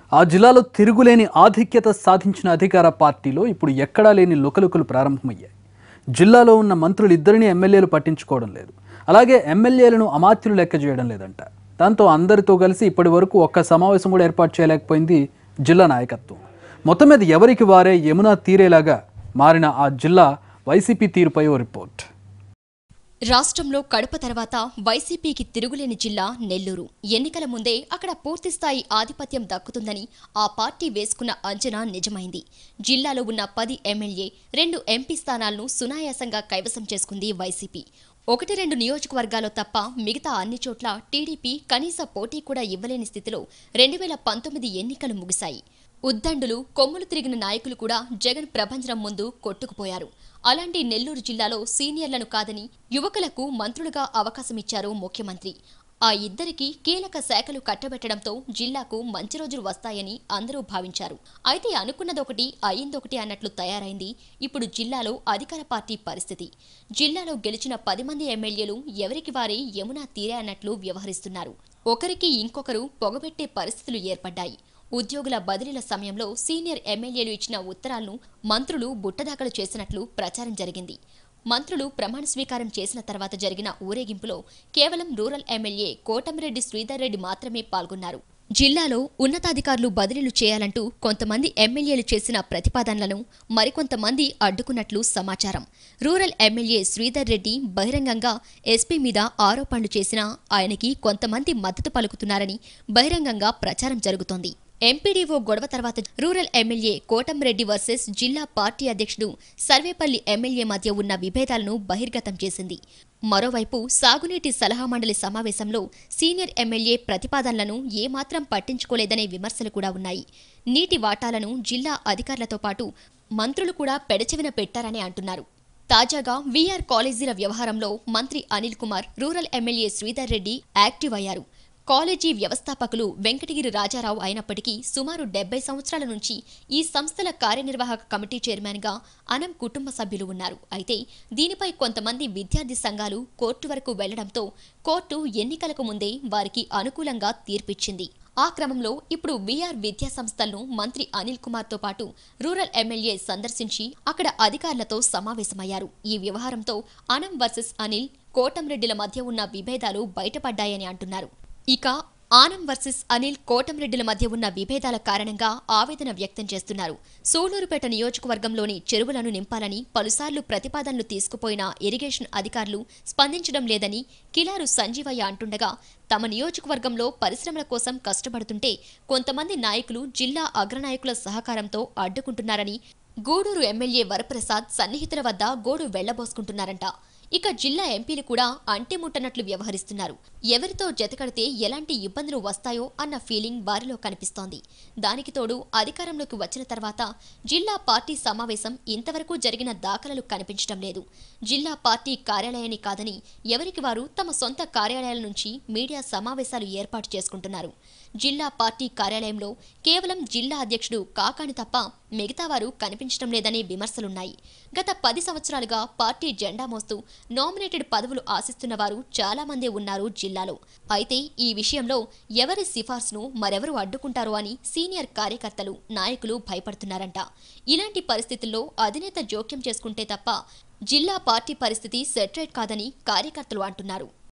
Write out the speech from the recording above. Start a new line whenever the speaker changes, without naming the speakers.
ఆ జిల్లాలో తిరుగులేని ఆధిక్యత సాధించిన అధికార పార్టీలో ఇప్పుడు ఎక్కడా లేని లుకలుకలు ప్రారంభమయ్యాయి జిల్లాలో ఉన్న మంత్రులు ఇద్దరిని ఎమ్మెల్యేలు పట్టించుకోవడం లేదు అలాగే ఎమ్మెల్యేలను అమాత్యులు లెక్క చేయడం లేదంట దాంతో అందరితో కలిసి ఇప్పటి వరకు ఒక్క సమావేశం కూడా ఏర్పాటు చేయలేకపోయింది జిల్లా నాయకత్వం మొత్తం మీద ఎవరికి వారే యమునా తీరేలాగా మారిన ఆ జిల్లా వైసీపీ తీరుపై ఓ రిపోర్ట్
రాష్ట్రంలో కడప తర్వాత వైసీపీకి తిరుగులేని జిల్లా నెల్లూరు ఎన్నికల ముందే అక్కడ పూర్తిస్థాయి ఆధిపత్యం దక్కుతుందని ఆ పార్టీ వేసుకున్న అంచనా నిజమైంది జిల్లాలో ఉన్న పది ఎమ్మెల్యే రెండు ఎంపీ స్థానాలను సునాయాసంగా కైవసం చేసుకుంది వైసీపీ ఒకటి రెండు నియోజకవర్గాల్లో తప్ప మిగతా అన్ని చోట్ల టీడీపీ కనీస పోటీ కూడా ఇవ్వలేని స్థితిలో రెండు వేల పంతొమ్మిది ఎన్నికలు ముగిశాయి ఉద్దండులు కొమ్ములు తిరిగిన నాయకులు కూడా జగన్ ప్రభంజనం ముందు కొట్టుకుపోయారు అలాంటి నెల్లూరు జిల్లాలో సీనియర్లను కాదని యువకులకు మంత్రులుగా అవకాశమిచ్చారు ముఖ్యమంత్రి ఆ ఇద్దరికి కీలక శాఖలు కట్టబెట్టడంతో జిల్లాకు మంచి రోజులు వస్తాయని అందరూ భావించారు అయితే అనుకున్నదొకటి అయిందొకటి అన్నట్లు తయారైంది ఇప్పుడు జిల్లాలో అధికార పార్టీ పరిస్థితి జిల్లాలో గెలిచిన పది మంది ఎమ్మెల్యేలు ఎవరికి వారే యమునా తీరే అన్నట్లు వ్యవహరిస్తున్నారు ఒకరికి ఇంకొకరు పొగబెట్టే పరిస్థితులు ఏర్పడ్డాయి ఉద్యోగుల బదిలీల సమయంలో సీనియర్ ఎమ్మెల్యేలు ఇచ్చిన ఉత్తరాలను మంత్రులు బుట్టదాఖలు చేసినట్లు ప్రచారం జరిగింది మంత్రులు ప్రమాణ స్వీకారం చేసిన తర్వాత జరిగిన ఊరేగింపులో కేవలం రూరల్ ఎమ్మెల్యే కోటమిరెడ్డి శ్రీధర్ రెడ్డి మాత్రమే పాల్గొన్నారు జిల్లాలో ఉన్నతాధికారులు బదిలీలు చేయాలంటూ కొంతమంది ఎమ్మెల్యేలు చేసిన ప్రతిపాదనలను మరికొంతమంది అడ్డుకున్నట్లు సమాచారం రూరల్ ఎమ్మెల్యే శ్రీధర్ రెడ్డి బహిరంగంగా ఎస్పీ మీద ఆరోపణలు చేసినా ఆయనకి కొంతమంది మద్దతు పలుకుతున్నారని బహిరంగంగా ప్రచారం జరుగుతోంది ఎంపీడీఓ గొడవ తర్వాత రూరల్ ఎమ్మెల్యే కోటంరెడ్డి వర్సెస్ జిల్లా పార్టీ అధ్యక్షుడు సర్వేపల్లి ఎమ్మెల్యే మధ్య ఉన్న విభేదాలను బహిర్గతం చేసింది మరోవైపు సాగునీటి సలహా మండలి సమావేశంలో సీనియర్ ఎమ్మెల్యే ప్రతిపాదనలను ఏమాత్రం పట్టించుకోలేదనే విమర్శలు కూడా ఉన్నాయి నీటి వాటాలను జిల్లా అధికారులతో పాటు మంత్రులు కూడా పెడచెవిన పెట్టారని అంటున్నారు తాజాగా వీఆర్ కాలేజీల వ్యవహారంలో మంత్రి Anil Kumar rural MLA Sridhar Reddy active అయ్యారు కాలేజీ వ్యవస్థాపకులు వెంకటగిరి రాజారావు అయినప్పటికీ సుమారు డెబ్బై సంవత్సరాల నుంచి ఈ సంస్థల కార్యనిర్వాహక కమిటీ చైర్మన్గా అనం కుటుంబ సభ్యులు ఉన్నారు అయితే దీనిపై కొంతమంది విద్యార్థి సంఘాలు కోర్టు వరకు వెళ్లడంతో కోర్టు ఎన్నికలకు ముందే వారికి అనుకూలంగా తీర్పిచ్చింది ఆ క్రమంలో ఇప్పుడు వీఆర్ విద్యా సంస్థలను మంత్రి అనిల్ కుమార్తో పాటు రూరల్ ఎమ్మెల్యే సందర్శించి అక్కడ అధికారులతో సమావేశమయ్యారు ఈ వ్యవహారంతో అనం వర్సెస్ అనిల్ కోటంరెడ్డిల మధ్య ఉన్న విభేదాలు బయటపడ్డాయని అంటున్నారు ఇక ఆనం వర్సెస్ అనిల్ కోటంరెడ్డిల మధ్య ఉన్న విభేదాల కారణంగా ఆవేదన వ్యక్తం చేస్తున్నారు సూళ్లూరుపేట నియోజకవర్గంలోని చెరువులను నింపాలని పలుసార్లు ప్రతిపాదనలు తీసుకుపోయిన ఇరిగేషన్ అధికారులు స్పందించడం లేదని కిలారు సంజీవయ్య అంటుండగా తమ నియోజకవర్గంలో పరిశ్రమల కోసం కష్టపడుతుంటే కొంతమంది నాయకులు జిల్లా అగ్రనాయకుల సహకారంతో అడ్డుకుంటున్నారని గూడూరు ఎమ్మెల్యే వరప్రసాద్ సన్నిహితుల వద్ద గోడు వెళ్లబోసుకుంటున్నారంట ఇక జిల్లా ఎంపీలు కూడా అంటిముట్టనట్లు వ్యవహరిస్తున్నారు ఎవరితో జతకడితే ఎలాంటి ఇబ్బందులు వస్తాయో అన్న ఫీలింగ్ వారిలో కనిపిస్తోంది దానికి తోడు అధికారంలోకి వచ్చిన తర్వాత జిల్లా పార్టీ సమావేశం ఇంతవరకు జరిగిన దాఖలాలు కనిపించడం లేదు జిల్లా పార్టీ కార్యాలయాన్ని కాదని ఎవరికి వారు తమ సొంత కార్యాలయాల నుంచి మీడియా సమావేశాలు ఏర్పాటు చేసుకుంటున్నారు జిల్లా పార్టీ కార్యాలయంలో కేవలం జిల్లా అధ్యక్షుడు కాకాని తప్ప మిగతా వారు కనిపించడం లేదనే విమర్శలున్నాయి గత పది సంవత్సరాలుగా పార్టీ జెండా మోస్తూ నామినేటెడ్ పదవులు ఆశిస్తున్న వారు చాలా మంది ఉన్నారు జిల్లాలో అయితే ఈ విషయంలో ఎవరి సిఫార్సును మరెవరు అడ్డుకుంటారో అని సీనియర్ కార్యకర్తలు నాయకులు భయపడుతున్నారంట ఇలాంటి పరిస్థితుల్లో అధినేత జోక్యం చేసుకుంటే తప్ప జిల్లా పార్టీ పరిస్థితి సెటరేట్ కాదని కార్యకర్తలు అంటున్నారు